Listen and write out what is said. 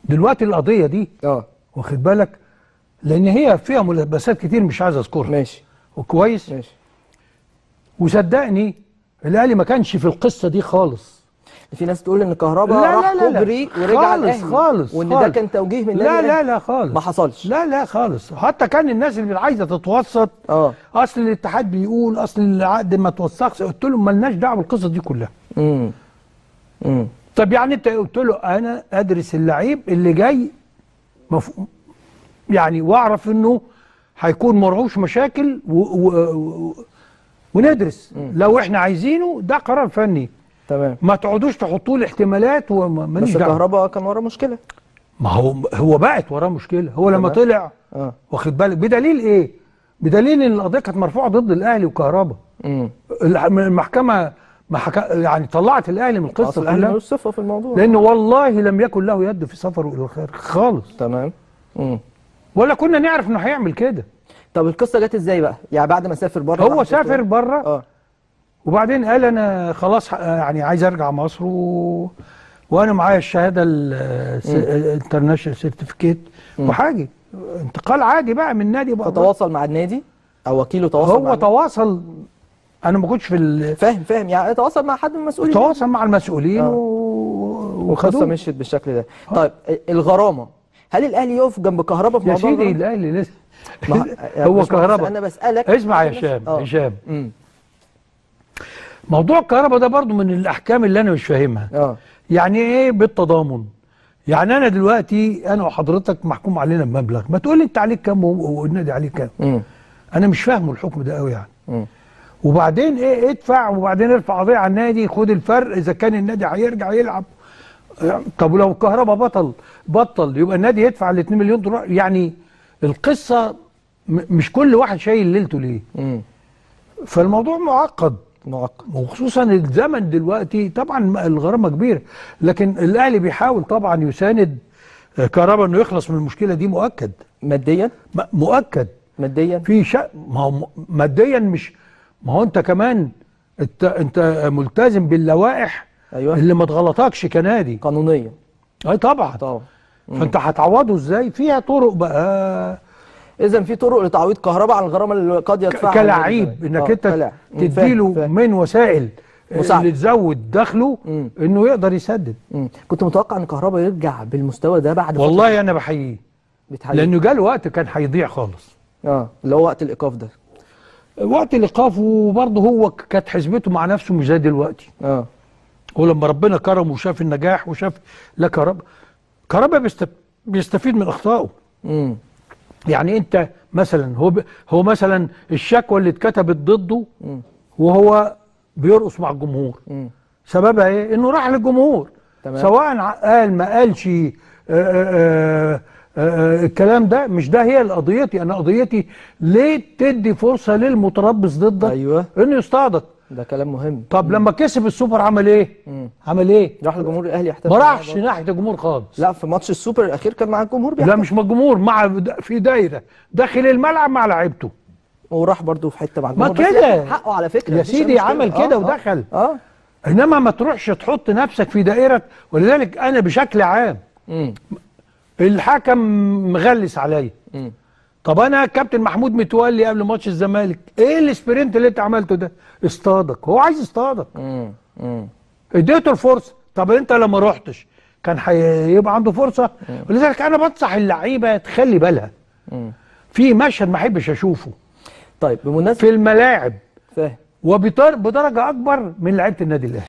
دلوقتي القضيه دي اه واخد بالك لان هي فيها ملابسات كتير مش عايز اذكرها ماشي وكويس ماشي وصدقني الاهلي ما كانش في القصه دي خالص في ناس تقول ان كهربا لا راح لا لا لا. كوبري ورجع خالص الاهلي خالص وان ده خالص. كان توجيه من لا النادي لا الأهلي. لا خالص ما حصلش لا لا خالص حتى كان الناس اللي عايزه تتوسط اه اصل الاتحاد بيقول اصل العقد ما توثقش قلت لهم مالناش دعوه بالقصص دي كلها امم امم طب يعني انت قلت له انا ادرس اللعيب اللي جاي مف... يعني واعرف انه هيكون مرعوش مشاكل و... و... و... وندرس لو احنا عايزينه ده قرار فني تمام ما تقعدوش تحطوا لي احتمالات وماليش بس دعوه كهربا كان وراه مشكله ما هو هو بقت وراه مشكله هو لما تمام. طلع اه واخد بالك بدليل ايه بدليل ان القضيه كانت مرفوعه ضد الاهلي وكهربا امم الح- المحكمه ما حكا يعني طلعت الاهلي من اصل القصه الاهلي كلها ملوش صفه في الموضوع لان والله لم يكن له يد في سفره الى الخارج خالص تمام امم ولا كنا نعرف انه هيعمل كده طب القصه جت ازاي بقى يعني بعد ما سافر بره هو راح سافر تركيا؟ بره اه وبعدين قال انا خلاص ح- يعني عايز ارجع مصر و... وانا معايا الشهاده الانترناشونال سيرتيفيكيت وحاجه انتقال عادي بقى من نادي بقى فتواصل مع النادي او وكيله تواصل مع هو تواصل انا ما كنتش في ال... فاهم فاهم يعني تواصل مع حد من المسؤولين تواصل مع المسؤولين آه. و... والقصه وخدوه مشيت بالشكل ده طيب الغرامه هل الاهلي يقف جنب كهربا في يا موضوع سيدي الغرامة؟ الاهلي لسه ما- يا هو باشمهندس، كهربا انا بسالك اسمع يا عشان هشام الناس- آه. هشام امم موضوع الكهرباء ده برضو من الاحكام اللي انا مش فاهمها اه يعني ايه بالتضامن يعني انا دلوقتي انا وحضرتك محكوم علينا بمبلغ ما تقول لي انت عليك كام و- والنادي عليه كام امم انا مش فاهمه الحكم ده قوي يعني امم وبعدين ايه ادفع وبعدين ارفع قضيه على النادي خد الفرق اذا كان النادي هيرجع يلعب طب ولو الكهرباء بطل بطل يبقى النادي يدفع ال 2 مليون دولار يعني القصه م- مش كل واحد شايل ليلته ليه امم فالموضوع معقد معقد وخصوصا الزمن دلوقتي طبعا الغرامه كبيره لكن الاهلي بيحاول طبعا يساند آه، كهربا انه يخلص من المشكله دي مؤكد ماديا م- مؤكد ماديا في شيء ما هو م- ماديا مش ما هو انت كمان انت انت ملتزم باللوائح ايوه اللي ما تغلطكش كنادي قانونيا اي طبعا طبعا فانت هتعوضه ازاي فيها طرق بقى اذا في طرق لتعويض كهرباء عن الغرامه اللي قد يدفعها كلاعب النادي. انك آه، انت كلاعب. مم، فاهم، تديله فاهم. من وسائل مساعدة. اللي تزود دخله مم. انه يقدر يسدد مم. كنت متوقع ان كهربا يرجع بالمستوى ده بعد فترة والله انا بحييه بتحقيق. لانه جاله وقت كان هيضيع خالص اه اللي هو وقت الايقاف ده وقت الايقاف وبرضه هو ك- كانت حسبته مع نفسه مش زي دلوقتي اه هو لما ربنا كرمه وشاف النجاح وشاف لا كهربا كهربا بيست... بيستفيد من اخطائه امم يعني انت مثلا هو ب... هو مثلا الشكوى اللي اتكتبت ضده مم. وهو بيرقص مع الجمهور امم سببها ايه انه راح للجمهور تمام. سواء ع- قال ما قالش آه، آه، آه، آه، الكلام ده مش ده هي قضيتي انا قضيتي ليه تدي فرصه للمتربص ضدك ايوه انه يصطادك ده كلام مهم طب لما كسب السوبر عمل ايه مم. عمل ايه راح لجمهور الاهلي يحتفل ما معاه راحش برضه. ناحيه الجمهور خالص لا في ماتش السوبر الاخير كان مع الجمهور لا بيحتفل مش مع الجمهور مع في دايره داخل الملعب مع لعيبته وراح برضه في حته مع ما الجمهور بس كده. ياخد حقه على فكره يا مفيش أي سيدي مشكلة. عمل آه، كده آه. ودخل. اه انما ما تروحش تحط نفسك في دائره ولذلك انا بشكل عام امم الحكم مغلس عليا امم طب انا كابتن محمود متولي قبل ماتش الزمالك ايه السبرنت اللي انت عملته ده اصطادك هو عايز يصطادك امم امم اديته الفرصه طب انت لما رحتش كان هيبقى عنده فرصه ولذلك انا بنصح اللعيبه تخلي بالها امم في مشهد ما احبش اشوفه طيب بمناسبه في الملاعب فاهم وبدرجه اكبر من لعيبه النادي الاهلي